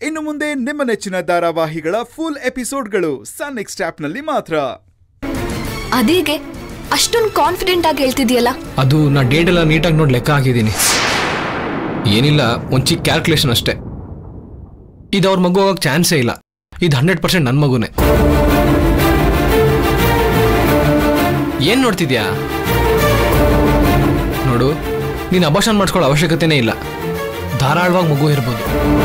ಇನ್ನು ಮುಂದೆ ನಿಮ್ಮ ನೆಚ್ಚಿನ ಧಾರಾವಾಹಿಗಳ ಫುಲ್ ಎಪಿಸೋಡ್ಗಳು ಸನ್ ನೆಕ್ಸ್ಟ್ ಆಪ್ನಲ್ಲಿ ಮಾತ್ರ ಅದೇಗೆ ಅಷ್ಟೊಂದು ಕಾನ್ಫಿಡೆಂಟ್ ಆಗಿ ಹೇಳ್ತಿದ್ಯಲ್ಲ ಅದು ನಾ ಡೇಟ್ ಎಲ್ಲ ನೀಟಾಗಿ ನೋಡಿ ಲೆಕ್ಕ ಹಾಕಿದ್ದೀನಿ ಏನಿಲ್ಲ ಒಂದು ಚಿಕ್ಕ ಕ್ಯಾಲ್ಕುಲೇಷನ್ ಅಷ್ಟೇ ಇದು ಅವ್ರ ಮಗು ಹೋಗಕ್ಕೆ ಚಾನ್ಸೇ ಇಲ್ಲ ಇದು ಹಂಡ್ರೆಡ್ ಪರ್ಸೆಂಟ್ ನನ್ನ ಮಗುನೇ ಏನ್ ನೋಡ್ತಿದ್ಯಾ ನೋಡು ನೀನು ಅಭಾಷಣ ಮಾಡಿಸ್ಕೊಳ್ಳೋ ಅವಶ್ಯಕತೆನೇ ಇಲ್ಲ ಧಾರಾಳವಾಗಿ ಮಗು ಇರ್ಬೋದು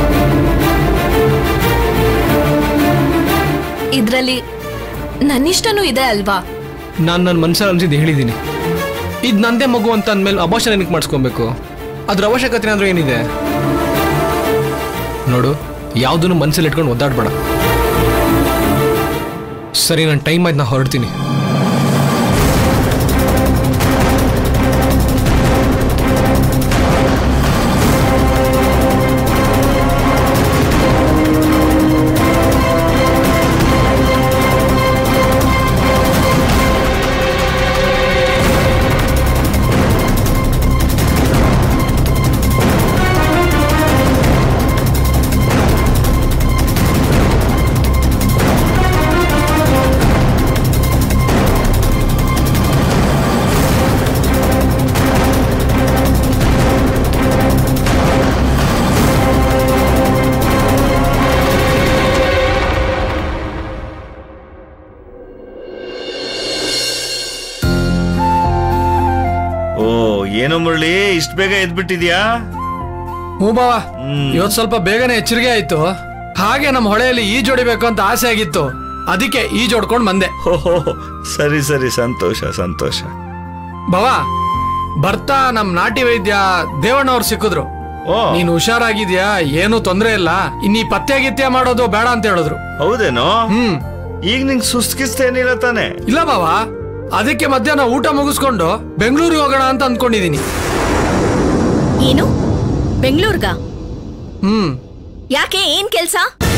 ಇದ್ರಲ್ಲಿ ನನ್ನಿಷ್ಟನೂ ಇದೆ ಅಲ್ವಾ ನಾನು ನನ್ನ ಮನ್ಸಲ್ಲಿ ಅನ್ಸಿದ್ದು ಹೇಳಿದ್ದೀನಿ ಇದು ನಂದೇ ಮಗು ಅಂತ ಅಂದಮೇಲೆ ಅಭಾಷಣ ಏನಕ್ಕೆ ಮಾಡಿಸ್ಕೊಬೇಕು ಅದ್ರ ಅವಶ್ಯಕತೆ ಅಂದ್ರೆ ಏನಿದೆ ನೋಡು ಯಾವುದನ್ನು ಮನಸ್ಸಲ್ಲಿ ಇಟ್ಕೊಂಡು ಒದ್ದಾಡ್ಬೇಡ ಸರಿ ನನ್ನ ಟೈಮ್ ಆಯ್ತು ನಾ ಹೊರಡ್ತೀನಿ ಓ ಏನೋ ಮುರಳಿ ಇಷ್ಟ ಬೇಗ ಎದ್ಬಿಟ್ಟಿದ್ಯಾ ಹ್ಞೂ ಬಾವ ಹ್ಮ್. ಇವತ್ತು ಸ್ವಲ್ಪ ಬೇಗನೆ ಎಚ್ಚರಿಕೆ ಆಯ್ತು ಹಾಗೆ ನಮ್ಮ ಹೊಳೆಯಲ್ಲಿ ಈಜ್ ಹೊಡಿಬೇಕು ಅಂತ ಆಸೆ ಆಗಿತ್ತು ಅದಕ್ಕೆ ಈಜ್ ಹೊಡ್ಕೊಂಡು ಬಂದೆ ಹೋ ಹೋ, ಹೋ. ಸರಿ ಸರಿ ಸಂತೋಷ ಸಂತೋಷ ಬಾವ ಬರ್ತಾ ನಮ್ ನಾಟಿ ವೈದ್ಯ ದೇವಣ್ಣವ್ರು ಸಿಕ್ಕಿದ್ರು ಓ ನೀನ್ ಹುಷಾರಾಗಿದ್ಯಾ ಏನು ತೊಂದ್ರೆ ಇಲ್ಲ ಇನ್ನೀ ಪತ್ತೆ ಗಿತ್ಯ ಮಾಡೋದು ಬೇಡ ಅಂತ ಹೇಳಿದ್ರು ಹೌದೇನೋ ಹ್ಮ್ ಈಗ ನಿಂಗ್ ಸುಸ್ಕಿಸ್ತೇನಿಲ್ಲ ತಾನೆ ಇಲ್ಲ ಬಾವ ಅದಕ್ಕೆ ಮಧ್ಯಾಹ್ನ ಊಟ ಮುಗಿಸ್ಕೊಂಡು ಬೆಂಗಳೂರಿಗೆ ಹೋಗೋಣ ಅಂತ ಅಂದ್ಕೊಂಡಿದೀನಿ ಏನು ಬೆಂಗಳೂರ್ಗ ಹ್ಮ್ ಯಾಕೆ ಏನ್ ಕೆಲ್ಸ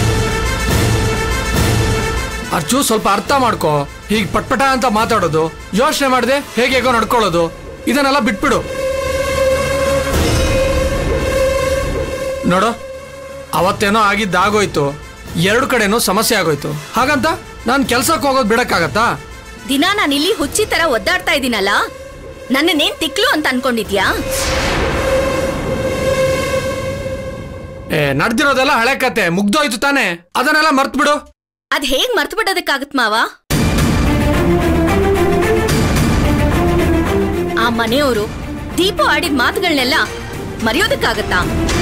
ಅರ್ಜು ಸ್ವಲ್ಪ ಅರ್ಥ ಮಾಡ್ಕೋ ಹೀಗ್ ಪಟ್ಪಟ ಅಂತ ಮಾತಾಡೋದು ಯೋಚನೆ ಮಾಡದೆ ಹೇಗೆ ಹೇಗೋ ನಡ್ಕೊಳ್ಳೋದು ಇದನ್ನೆಲ್ಲ ಬಿಟ್ಬಿಡು ನೋಡು ಅವತ್ತೇನೋ ಆಗಿದ್ದಾಗೋಯ್ತು ಎರಡು ಕಡೆನೂ ಸಮಸ್ಯೆ ಆಗೋಯ್ತು ಹಾಗಂತ ನಾನು ಕೆಲ್ಸಕ್ಕೆ ಹೋಗೋದು ಬಿಡಕ್ಕಾಗತ್ತಾ ದಿನ ನಾನು ಇಲ್ಲಿ ಹುಚ್ಚಿ ತರ ಒದ್ದಾಡ್ತಾ ಇದೀನಲ್ಲ ನನ್ನನ್ನೇನ್ ತಿಕ್ಲು ಅಂತ ಅನ್ಕೊಂಡಿದ್ಯಾ ಏ ನಡ್ದಿರೋದೆಲ್ಲ ಹಳೆ ಕತೆ ಮುಗ್ದೋಯ್ತು ತಾನೆ ಅದನ್ನೆಲ್ಲ ಮರ್ತ್ ಬಿಡು ಅದ್ ಹೇಗ್ ಮರ್ತು ಬಿಡೋದಕ್ಕಾಗತ್ ಮಾವ ಆ ಮನೆಯವರು ದೀಪು ಆಡಿದ ಮಾತುಗಳನ್ನೆಲ್ಲ ಮರೆಯೋದಕ್ಕಾಗತ್ತಾ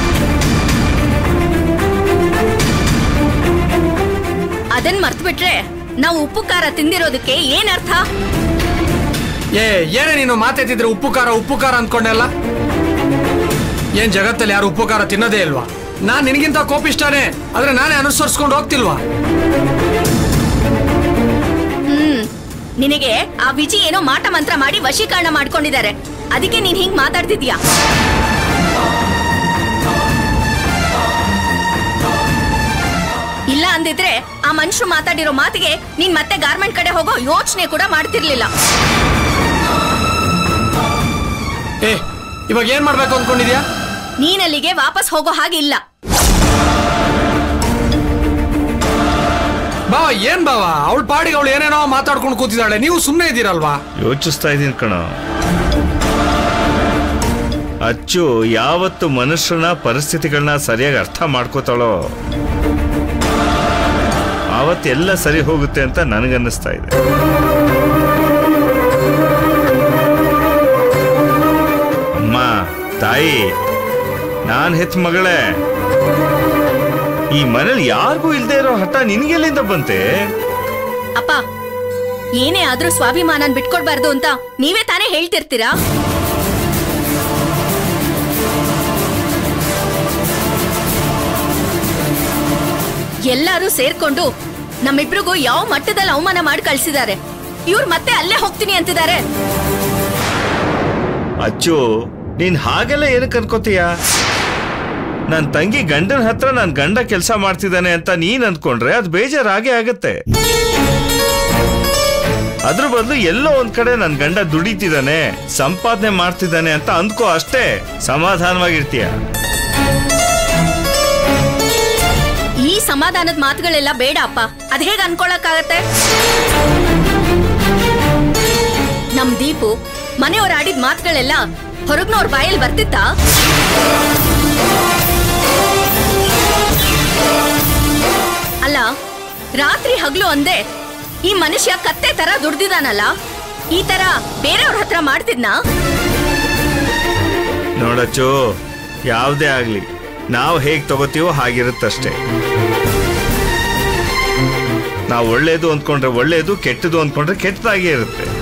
ಅದನ್ ಮರ್ತು ಬಿಟ್ರೆ ನಾವು ಉಪ್ಪು ಖಾರ ತಿಂದಿರೋದಕ್ಕೆ ಏನ್ ಅರ್ಥ ಏ ಏನೇ ನೀನು ಮಾತಾಡ್ತಿದ್ರೆ ಉಪ್ಪು ಖಾರ ಉಪ್ಪು ಖಾರ ಅಂದ್ಕೊಂಡೆಲ್ಲ ಏನ್ ಜಗತ್ತಲ್ಲಿ ಯಾರು ಉಪ್ಪು ಖಾರ ತಿನ್ನೋದೇ ಇಲ್ವಾ ನಾನ್ ನಿನಗಿಂತ ಕೋಪಿಷ್ಟಾನೆ ಆದ್ರೆ ನಾನೇ ಅನುಸರಿಸ್ಕೊಂಡು ಹೋಗ್ತಿಲ್ವಾ ಹ್ಮ್ ನಿನಗೆ ಆ ವಿಜಿ ಏನೋ ಮಾಟ ಮಂತ್ರ ಮಾಡಿ ವಶೀಕರಣ ಮಾಡ್ಕೊಂಡಿದ್ದಾರೆ ಅದಕ್ಕೆ ನೀನ್ ಹಿಂಗ್ ಮಾತಾಡ್ತಿದ್ಯಾ ಇಲ್ಲ ಅಂದಿದ್ರೆ ಆ ಮನುಷ್ಯರು ಮಾತಾಡಿರೋ ಮಾತಿಗೆ ನೀನ್ ಮತ್ತೆ ಗಾರ್ಮೆಂಟ್ ಕಡೆ ಹೋಗೋ ಯೋಚನೆ ಕೂಡ ಮಾಡ್ತಿರ್ಲಿಲ್ಲ ಏ ಇವಾಗ ಏನ್ ಮಾಡ್ಬೇಕು ಅನ್ಕೊಂಡಿದ್ಯಾ ನೀನ್ ಅಲ್ಲಿಗೆ ವಾಪಸ್ ಹೋಗೋ ಹಾಗಿಲ್ಲ ಬಾವ ಏನ್ ಬಾವ ಅವಳ ಪಾಡಿಗೆ ಅವಳು ಏನೇನೋ ಮಾತಾಡ್ಕೊಂಡು ಕೂತಿದ್ದಾಳೆ ನೀವು ಸುಮ್ಮನೆ ಇದ್ದೀರಲ್ವಾ ಯೋಚಿಸ್ತಾ ಇದೀನಿ ಕಣ ಅಚ್ಚು ಯಾವತ್ತು ಮನುಷ್ಯನ ಪರಿಸ್ಥಿತಿಗಳನ್ನ ಸರಿಯಾಗಿ ಅರ್ಥ ಮಾಡ್ಕೋತಾಳೋ ಆವತ್ತೆಲ್ಲ ಸರಿ ಹೋಗುತ್ತೆ ಅಂತ ನನಗನ್ನಿಸ್ತಾ ಇದೆ ಅಮ್ಮ ತಾಯಿ ನಾನ್ ಹೆತ್ ಮಗಳೇ ಈ ಮನೇಲಿ ಯಾರಿಗೂ ಇಲ್ದೇ ಇರೋ ಹಠ ನಿನ್ಗೆಲ್ಲಿಂದ ಬಂತೆ ಅಪ್ಪ ಏನೇ ಆದ್ರೂ ಸ್ವಾಭಿಮಾನನ್ ಬಿಟ್ಕೊಡ್ಬಾರ್ದು ಅಂತ ನೀವೇ ತಾನೇ ಹೇಳ್ತಿರ್ತೀರಾ ಎಲ್ಲರೂ ಸೇರ್ಕೊಂಡು ನಮ್ಮಿಬ್ರಿಗೂ ಯಾವ ಮಟ್ಟದಲ್ಲಿ ಅವಮಾನ ಮಾಡಿ ಕಳ್ಸಿದ್ದಾರೆ ಇವ್ರು ಮತ್ತೆ ಅಲ್ಲೇ ಹೋಗ್ತೀನಿ ಅಂತಿದ್ದಾರೆ ಅಚ್ಚು ನೀನ್ ಹಾಗೆಲ್ಲ ಏನಕ್ಕೆ ಅನ್ಕೋತೀಯ ನನ್ ತಂಗಿ ಗಂಡನ ಹತ್ರ ನನ್ ಗಂಡ ಕೆಲಸ ಮಾಡ್ತಿದ್ದಾನೆ ಅಂತ ನೀನ್ ಅಂದ್ಕೊಂಡ್ರೆ ಅದು ಬೇಜಾರಾಗೆ ಆಗತ್ತೆ ಅದ್ರ ಬದಲು ಎಲ್ಲೋ ಒಂದ್ ಕಡೆ ನನ್ ಗಂಡ ದುಡಿತಿದ್ದಾನೆ ಸಂಪಾದನೆ ಮಾಡ್ತಿದ್ದಾನೆ ಅಂತ ಅಂದ್ಕೋ ಅಷ್ಟೇ ಸಮಾಧಾನವಾಗಿರ್ತೀಯ ಸಮಾಧಾನದ ಮಾತುಗಳೆಲ್ಲ ಬೇಡ ಅಪ್ಪ ಅದ್ ಹೇಗ್ ಅನ್ಕೊಳಕ್ಕಾಗತ್ತೆ ನಮ್ ದೀಪು ಮನೆಯವ್ರ ಆಡಿದ ಮಾತುಗಳೆಲ್ಲ ಹೊರಗ್ನವ್ರ ಬಾಯಲ್ಲಿ ಬರ್ತಿತ್ತಾ ಅಲ್ಲ ರಾತ್ರಿ ಹಗ್ಲು ಅಂದೆ ಈ ಮನುಷ್ಯ ಕತ್ತೆ ತರ ದುಡ್ದಿದಾನಲ್ಲ ಈ ತರ ಬೇರೆಯವ್ರ ಹತ್ರ ಮಾಡ್ತಿದ್ನಾ ನೋಡಚ್ಚು ಯಾವುದೇ ಆಗ್ಲಿ ನಾವು ಹೇಗೆ ತಗೋತೀವೋ ಹಾಗಿರುತ್ತಷ್ಟೇ ನಾವು ಒಳ್ಳೇದು ಅಂದ್ಕೊಂಡ್ರೆ ಒಳ್ಳೇದು ಕೆಟ್ಟದು ಅಂದ್ಕೊಂಡ್ರೆ ಕೆಟ್ಟದಾಗೇ ಇರುತ್ತೆ